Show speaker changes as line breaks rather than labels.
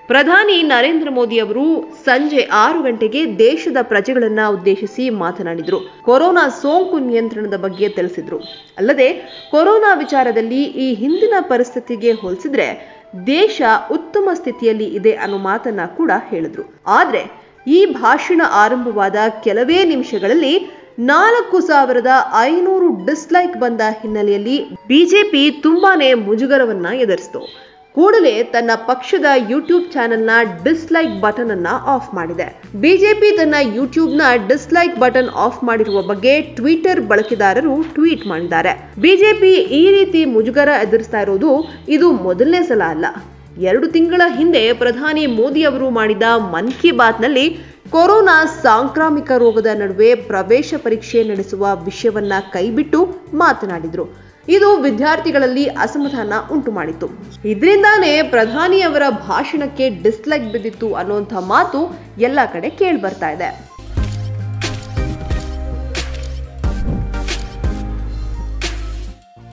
ಪ್ರಧಾನಿ ನರೇಂದ್ರ ಮೋದಿ ಅವರು ಸಂಜೆ ಆರು ಗಂಟೆಗೆ ದೇಶದ ಪ್ರಜೆಗಳನ್ನ ಉದ್ದೇಶಿಸಿ ಮಾತನಾಡಿದರು ಕೊರೋನಾ ಸೋಂಕು ನಿಯಂತ್ರಣದ ಬಗ್ಗೆ ತಿಳಿಸಿದ್ರು ಅಲ್ಲದೆ ಕೊರೋನಾ ವಿಚಾರದಲ್ಲಿ ಈ ಹಿಂದಿನ ಪರಿಸ್ಥಿತಿಗೆ ಹೋಲಿಸಿದ್ರೆ ದೇಶ ಉತ್ತಮ ಸ್ಥಿತಿಯಲ್ಲಿ ಇದೆ ಅನ್ನೋ ಮಾತನ್ನ ಕೂಡ ಹೇಳಿದ್ರು ಆದ್ರೆ ಈ ಭಾಷಣ ಆರಂಭವಾದ ಕೆಲವೇ ನಿಮಿಷಗಳಲ್ಲಿ ನಾಲ್ಕು ಸಾವಿರದ ಐನೂರು ಡಿಸ್ಲೈಕ್ ಬಂದ ಹಿನ್ನೆಲೆಯಲ್ಲಿ ಬಿಜೆಪಿ ತುಂಬಾನೇ ಮುಜುಗರವನ್ನ ಎದುರಿಸಿತು ಕೂಡಲೇ ತನ್ನ ಪಕ್ಷದ ಯೂಟ್ಯೂಬ್ ಚಾನೆಲ್ನ ಡಿಸ್ಲೈಕ್ ಬಟನ್ ಅನ್ನ ಆಫ್ ಮಾಡಿದೆ ಬಿಜೆಪಿ ತನ್ನ ಯೂಟ್ಯೂಬ್ನ ಡಿಸ್ಲೈಕ್ ಬಟನ್ ಆಫ್ ಮಾಡಿರುವ ಬಗ್ಗೆ ಟ್ವಿಟರ್ ಬಳಕೆದಾರರು ಟ್ವೀಟ್ ಮಾಡಿದ್ದಾರೆ ಬಿಜೆಪಿ ಈ ರೀತಿ ಮುಜುಗರ ಎದುರಿಸ್ತಾ ಇರೋದು ಇದು ಮೊದಲನೇ ಸಲ ಅಲ್ಲ ಎರಡು ತಿಂಗಳ ಹಿಂದೆ ಪ್ರಧಾನಿ ಮೋದಿ ಅವರು ಮಾಡಿದ ಮನ್ ಕಿ ಬಾತ್ನಲ್ಲಿ ಕೊರೋನಾ ಸಾಂಕ್ರಾಮಿಕ ರೋಗದ ನಡುವೆ ಪ್ರವೇಶ ಪರೀಕ್ಷೆ ನಡೆಸುವ ವಿಷಯವನ್ನ ಕೈಬಿಟ್ಟು ಮಾತನಾಡಿದ್ರು ಇದು ವಿದ್ಯಾರ್ಥಿಗಳಲ್ಲಿ ಅಸಮಾಧಾನ ಉಂಟು ಮಾಡಿತ್ತು ಇದರಿಂದಾನೇ ಪ್ರಧಾನಿಯವರ ಭಾಷಣಕ್ಕೆ ಡಿಸ್ಲೈಕ್ ಬಿದ್ದಿತ್ತು ಅನ್ನುವಂಥ ಮಾತು ಎಲ್ಲ ಕಡೆ ಕೇಳಿ ಬರ್ತಾ ಇದೆ